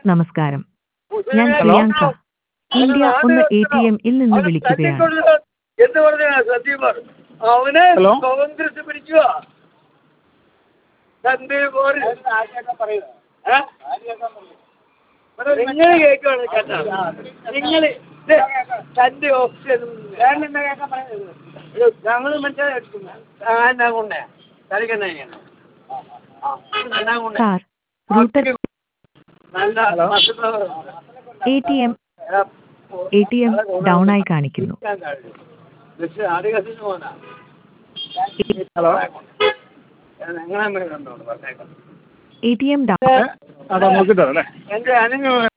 നമസ്കാരം ഞാൻ പ്രിയാങ്ക ഇന്ത്യ ഒന്ന് എ ടി എമ്മിൽ നിന്ന് വിളിക്കുകയാണ് എന്ത് പറഞ്ഞാ സത്യം പറ അവനെ ഹലോ? കോൺഗ്രസ് പിടിക്കുക സന്ദീപ് പോര്. ഏ? നിങ്ങൾ കേൾക്കുവാണ് കേട്ടോ നിങ്ങൾ തന്റെ ഓപ്ഷൻ ഞങ്ങൾ മറ്റേ എന്നാ കൊണ്ടേ കളിക്കണ സാർ റൂട്ടർ നല്ല A T M A T M down ആയി കാണിക്കുന്നു ഹലോ നിങ്ങളെ കണ്ടോളൂ പറഞ്ഞേക്കാം എ ടി എം ഡൗൺ ഏ? അതാ നോക്കിട്ടോ അല്ലേ എന്റെ അനു